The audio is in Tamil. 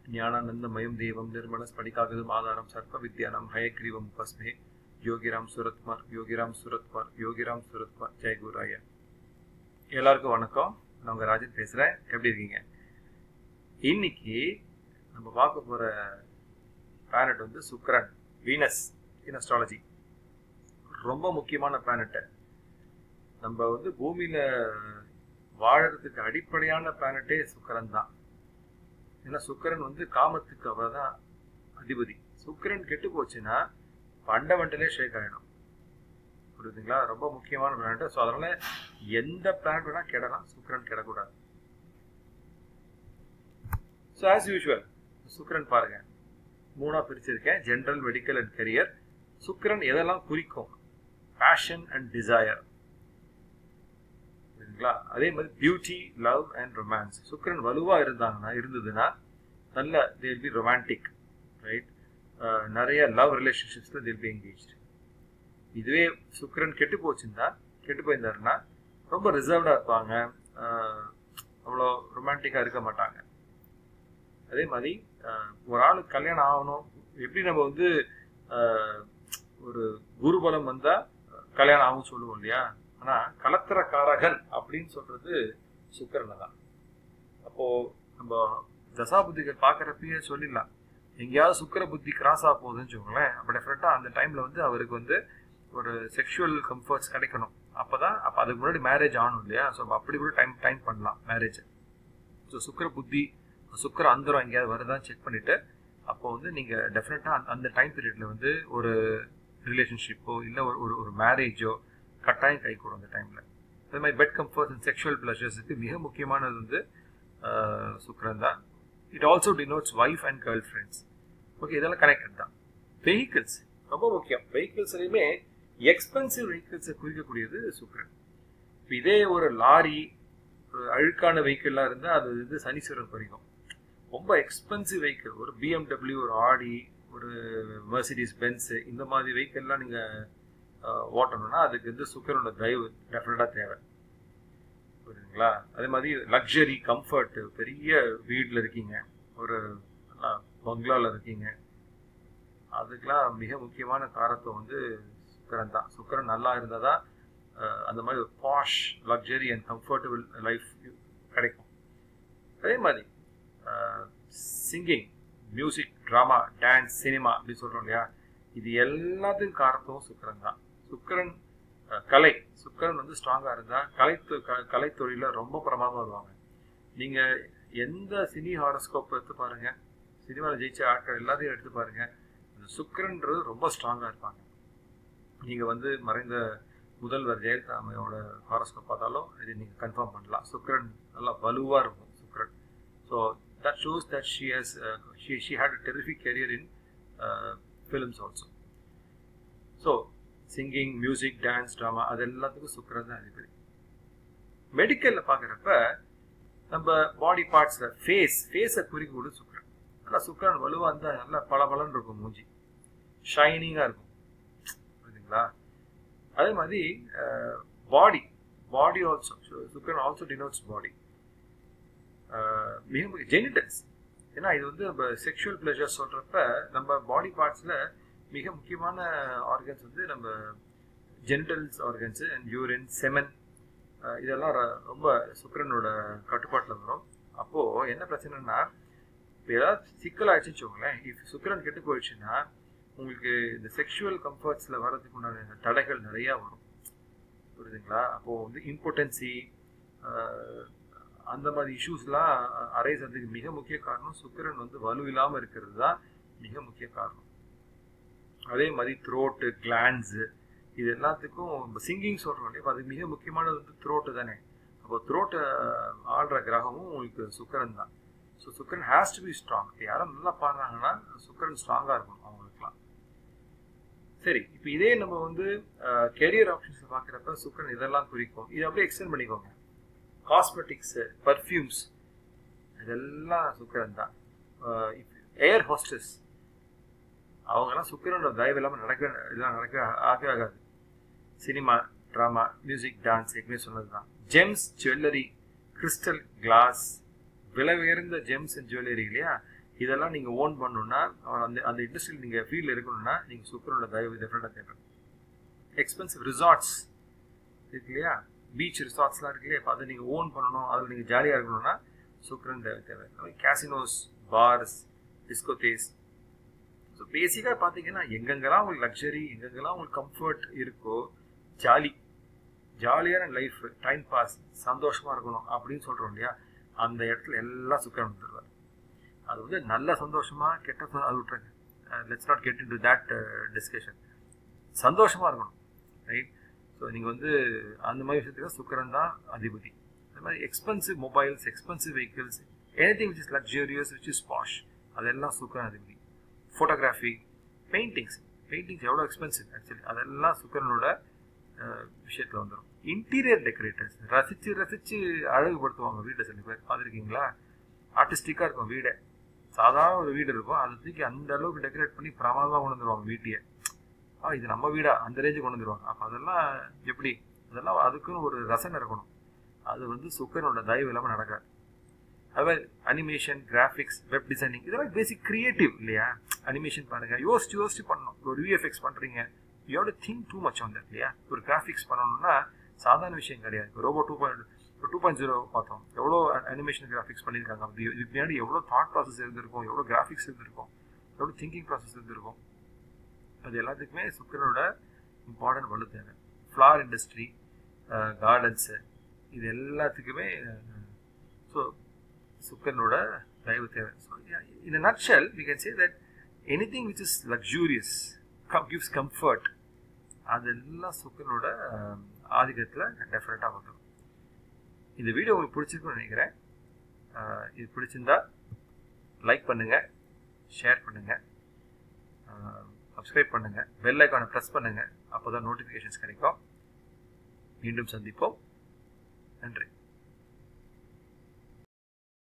ஞானானந்தமயம் தேவம் நிர்மல ஸ்படிகாகதும் ஆதாரம் சர்ப்ப வித்யானம் ஹயக்ரீவம் பஸ்மே யோகிராம் சுரத்மார் யோகிராம் சுரத்மார் யோகிராம் சுரத்மார் ஜெய் குருராயா எல்லாருக்கும் வணக்கம் நான் உங்க ராஜன் பேசுறேன் எப்படி இருக்கீங்க இன்னைக்கு நம்ம பார்க்க போற பிளானட் வந்து சுக்ரன் வீனஸ் இன் அஸ்ட்ராலஜி ரொம்ப முக்கியமான பிளானட் நம்ம வந்து பூமியில வாழறதுக்கு அடிப்படையான பிளானட்டே சுக்கரன் தான் ஏன்னா சுக்கரன் வந்து காமத்துக்கு அவர் தான் அதிபதி சுக்கரன் கெட்டு போச்சுன்னா ஃபண்டமெண்டலே ஷேக் ஆகிடும் புரியுதுங்களா ரொம்ப முக்கியமான பிளானட் ஸோ அதனால எந்த பிளானட் வேணா கெடலாம் சுக்கரன் கெடக்கூடாது ஸோ ஆஸ் யூஷுவல் சுக்கரன் பாருங்க மூணா பிரிச்சிருக்கேன் general medical and career Sukran எதெல்லாம் குறிக்கும் பேஷன் அண்ட் டிசையர் புரியுதுங்களா அதே மாதிரி பியூட்டி லவ் அண்ட் ரொமான்ஸ் சுக்கரன் வலுவா இருந்தாங்கன்னா இருந்ததுன்னா நல்ல தேல் பி ரொமான்டிக் ரைட் நிறைய லவ் ரிலேஷன்ஷிப்ஸ்ல தேல் பி என்கேஜ் இதுவே சுக்கரன் கெட்டு போச்சுன்னா கெட்டு போயிருந்தாருன்னா ரொம்ப ரிசர்வ்டா இருப்பாங்க அவ்வளோ ரொமான்டிக்கா இருக்க மாட்டாங்க அதே மாதிரி ஒரு ஆளுக்கு கல்யாணம் ஆகணும் எப்படி நம்ம வந்து ஒரு குருபலம் வந்தா கல்யாணம் ஆகும் சொல்லுவோம் இல்லையா ஆனா கலத்திரக்காரகன் அப்படின்னு சொல்றது சுக்கரனை தான் அப்போ நம்ம தசாபுத்திகள் பாக்குறப்பயே சொல்லிடலாம் எங்கேயாவது சுக்கர புத்தி கிராஸ் ஆக போகுதுன்னு வச்சுக்கோங்களேன் அப்போ டெஃபினட்டா அந்த டைம்ல வந்து அவருக்கு வந்து ஒரு செக்ஷுவல் கம்ஃபர்ட்ஸ் கிடைக்கணும் அப்பதான் அப்போ அதுக்கு முன்னாடி மேரேஜ் ஆகணும் இல்லையா ஸோ அப்படி கூட டைம் டைம் பண்ணலாம் மேரேஜ் ஸோ சுக்கர புத்தி சுக்கர அந்தரம் எங்கேயாவது வருதான்னு செக் பண்ணிட்டு அப்போ வந்து நீங்க டெஃபினட்டா அந்த டைம் பீரியட்ல வந்து ஒரு ரிலேஷன்ஷிப்போ இல்லை ஒரு ஒரு மேரேஜோ கட்டாயம் கை கூடும் அந்த டைம்ல அதே மாதிரி பெட் கம்ஃபர்ட் அண்ட் செக்ஷுவல் பிளஷர்ஸுக்கு மிக முக்கியமானது வந்து சுக்கரன் தான் it also denotes wife and girlfriends okay இதெல்லாம் கனெக்டட் தான் வெஹிக்கிள்ஸ் ரொம்ப முக்கியம் வெஹிக்கிள்ஸ்லையுமே எக்ஸ்பென்சிவ் வெஹிக்கிள்ஸை குறிக்கக்கூடியது சுக்கரன் இப்போ இதே ஒரு லாரி அழுக்கான வெஹிக்கிள்லாம் இருந்தால் அது வந்து சனீஸ்வரன் குறிக்கும் ரொம்ப எக்ஸ்பென்சிவ் வெஹிக்கிள் ஒரு பிஎம்டபிள்யூ ஒரு ஆடி ஒரு மெர்சிடிஸ் பென்ஸு இந்த மாதிரி வெஹிக்கிள்லாம் நீங்கள் ஓட்டணும்னா அதுக்கு வந்து சுக்கரோட தயவு டெஃபினட்டாக தேவை புரியுதுங்களா அதே மாதிரி லக்ஸரி கம்ஃபர்ட் பெரிய வீட்டில் இருக்கீங்க ஒரு பங்களாவில் இருக்கீங்க அதுக்கெல்லாம் மிக முக்கியமான காரத்துவம் வந்து சுக்கரன் தான் சுக்கரன் நல்லா இருந்தால் தான் அந்த மாதிரி ஒரு posh luxury and comfortable life கிடைக்கும் அதே மாதிரி singing music drama dance cinema அப்படின்னு சொல்கிறோம் இல்லையா இது எல்லாத்துக்கும் காரணத்தும் சுக்கரன் தான் சுக்கரன் கலை சுக்கரன் வந்து ஸ்ட்ராங்காக இருந்தால் கலை கலைத்துறையில் ரொம்ப பிரமாதமாக வருவாங்க நீங்கள் எந்த சினி ஹாரோஸ்கோப் எடுத்து பாருங்க சினிமாவில் ஜெயிச்ச ஆட்கள் எல்லாத்தையும் எடுத்து பாருங்க இந்த சுக்கரன்றது ரொம்ப ஸ்ட்ராங்காக இருப்பாங்க நீங்கள் வந்து மறைந்த முதல்வர் ஜெயலலிதா அம்மையோட ஹாரோஸ்கோப் பார்த்தாலும் இது நீங்கள் கன்ஃபார்ம் பண்ணலாம் சுக்கரன் நல்லா வலுவாக இருக்கும் Sukran so that shows that she has she she had a terrific career in films also so singing music dance drama அது எல்லாத்துக்கும் சுக்கரன் தான் அதிபதி மெடிக்கலில் பார்க்குறப்ப நம்ம பாடி பார்ட்ஸில் ஃபேஸ் ஃபேஸை குறிக்கூட சுக்கரன் நல்லா சுக்கரன் வலுவாக இருந்தால் நல்லா பல பலன் இருக்கும் மூஞ்சி ஷைனிங்காக இருக்கும் புரியுதுங்களா அதே மாதிரி body body also Sukran also denotes body மிக முக்கிய ஜெனிட்டல்ஸ் ஏன்னா இது வந்து நம்ம செக்ஷுவல் பிளஷர் சொல்கிறப்ப நம்ம பாடி பார்ட்ஸில் மிக முக்கியமான ஆர்கன்ஸ் வந்து நம்ம genitals organs and urine semen இதெல்லாம் ரொம்ப சுக்கரனோட கட்டுப்பாட்டில் வரும் அப்போது என்ன பிரச்சனைனா இப்போ ஏதாவது சிக்கல் ஆயிடுச்சுன்னு வச்சுக்கோங்களேன் இஃப் சுக்கரன் கெட்டு போயிடுச்சுன்னா உங்களுக்கு இந்த செக்ஷுவல் கம்ஃபர்ட்ஸில் வர்றதுக்கு உண்டான தடைகள் நிறையா வரும் புரியுதுங்களா அப்போது வந்து இம்பார்ட்டன்சி அந்த மாதிரி இஷ்யூஸ்லாம் அரைஸ் ஆகிறதுக்கு மிக முக்கிய காரணம் சுக்கரன் வந்து வலு இல்லாமல் இருக்கிறது தான் மிக முக்கிய காரணம் அதே மாதிரி த்ரோட்டு கிளான்ஸு இது எல்லாத்துக்கும் சிங்கிங் சொல்கிறோம் இல்லையா அது மிக முக்கியமானது வந்து த்ரோட்டு தானே அப்போ த்ரோட்டை ஆடுற கிரகமும் உங்களுக்கு சுக்கரன் தான் ஸோ சுக்கரன் ஹேஸ் டு பி ஸ்ட்ராங் யாரும் நல்லா பாடுறாங்கன்னா சுக்கரன் ஸ்ட்ராங்காக இருக்கும் அவங்களுக்குலாம் சரி இப்போ இதே நம்ம வந்து கெரியர் ஆப்ஷன்ஸ் பார்க்குறப்ப சுக்கரன் இதெல்லாம் குறிக்கும் இதை அப்படியே எக்ஸ்டெண்ட் பண்ணிக்கோங்க காஸ்மெட்டிக்ஸு பர்ஃப்யூம்ஸ் இதெல்லாம் சுக்கரன் தான் ஏர் ஹோஸ்டஸ் அவங்கெல்லாம் சுக்கரனோட தயவு இல்லாமல் நடக்க இதெல்லாம் நடக்க ஆகவே ஆகாது சினிமா ட்ராமா மியூசிக் டான்ஸ் ஏற்கனவே சொன்னது தான் ஜெம்ஸ் ஜுவல்லரி கிறிஸ்டல் கிளாஸ் விலை உயர்ந்த ஜெம்ஸ் அண்ட் ஜுவல்லரி இல்லையா இதெல்லாம் நீங்கள் ஓன் பண்ணணும்னா அந்த அந்த இண்டஸ்ட்ரியில் நீங்கள் ஃபீல்டில் இருக்கணும்னா நீங்கள் சுக்கரனோட தயவு டெஃபினட்டாக தேவை எக்ஸ்பென்சிவ் ரிசார்ட்ஸ் இருக்கு இல்லையா பீச் ரிசார்ட்ஸ்லாம் இருக்கு இல்லையா இப்போ அதை நீங்கள் ஓன் பண்ணணும் அதில் நீங்கள் ஜாலியாக இருக்கணும்னா சுக்கரன் தேவை தேவை கேசினோஸ் பார்ஸ் டிஸ்கோதேஸ் ஸோ பேசிக்காக பார்த்தீங்கன்னா எங்கெங்கெல்லாம் உங்களுக்கு லக்ஸரி எங்கெங்கெல்லாம் உங்களுக்கு கம்ஃபர்ட் இருக்கோ ஜாலி ஜாலியான லைஃப் டைம் பாஸ் சந்தோஷமாக இருக்கணும் அப்படின்னு சொல்கிறோம் இல்லையா அந்த இடத்துல எல்லாம் சுக்கரன் வந்துடுவார் அது வந்து நல்ல சந்தோஷமா கெட்ட அது விட்டுருங்க let's not get into that discussion சந்தோஷமாக இருக்கணும் ரைட் ஸோ நீங்கள் வந்து அந்த மாதிரி விஷயத்துக்கு சுக்கரன் தான் அதிபதி அந்த மாதிரி expensive mobiles expensive vehicles anything which is luxurious which is posh அதெல்லாம் சுக்கரன் அதிபதி ஃபோட்டோகிராஃபி பெயிண்டிங்ஸ் பெயிண்டிங்ஸ் எவ்வளோ எக்ஸ்பென்சிவ் ஆக்சுவலி அதெல்லாம் சுக்கரனோட விஷயத்தில் வந்துடும் இன்டீரியர் டெக்கரேட்டர்ஸ் ரசித்து ரசித்து அழகுபடுத்துவாங்க வீட்டை சில பேர் பார்த்துருக்கீங்களா ஆர்டிஸ்டிக்காக இருக்கும் வீடை சாதாரண ஒரு வீடு இருக்கும் அதை தூக்கி அந்த அளவுக்கு டெக்கரேட் பண்ணி பிரமாதமாக கொண்டு வந்துருவாங்க வீட்டையே ஆ இது நம்ம வீடா அந்த ரேஞ்சுக்கு கொண்டு வந்துருவாங்க அப்போ அதெல்லாம் எப்படி அதெல்லாம் அதுக்குன்னு ஒரு ரசனை இருக்கணும் அது வந்து சுக்கரனோட தயவு இல்லாமல் நடக்காது அதுவே அனிமேஷன் கிராஃபிக்ஸ் வெப் டிசைனிங் இதெல்லாம் பேசிக் கிரியேட்டிவ் இல்லையா அனிமேஷன் பாருங்க யோசிச்சு யோசிச்சு பண்ணணும் ஒரு விஎஃப்எக்ஸ் பண்ணுறீங்க யோட திங்க் டூ மச் வந்து இல்லையா ஒரு கிராஃபிக்ஸ் பண்ணணும்னா சாதாரண விஷயம் கிடையாது ரோபோ டூ பாயிண்ட் இப்போ டூ பாயிண்ட் ஜீரோ பார்த்தோம் எவ்வளோ அனிமேஷன் கிராஃபிக்ஸ் பண்ணியிருக்காங்க அப்படி இதுக்கு பின்னாடி எவ்வளோ தாட் ப்ராசஸ் இருந்திருக்கும் எவ்வளோ கிராஃபிக்ஸ் இருந்திருக்கும் எவ்வளோ திங்கிங் ப்ராசஸ் இருந்திருக்கும் அது எல்லாத்துக்குமே சுக்கரனோட இம்பார்ட்டன்ட் வலு தேவை ஃப்ளார் இண்டஸ்ட்ரி கார்டன்ஸு இது எல்லாத்துக்குமே ஸோ சுக்கரனோட தயவு தேவை so in nutshell we can say that anything which is luxurious come gives comfort அதெல்லாம் சுக்கரனோட ஆதிக்கத்தில் டெஃபினட்டாக வந்துடும் இந்த வீடியோ உங்களுக்கு பிடிச்சிருக்குன்னு நினைக்கிறேன் இது பிடிச்சிருந்தா லைக் பண்ணுங்கள் ஷேர் பண்ணுங்கள் சப்ஸ்கிரைப் பண்ணுங்கள் பெல் ஐக்கானை ப்ரெஸ் பண்ணுங்கள் அப்போ தான் நோட்டிஃபிகேஷன்ஸ் கிடைக்கும் மீண்டும் சந்திப்போம் நன்றி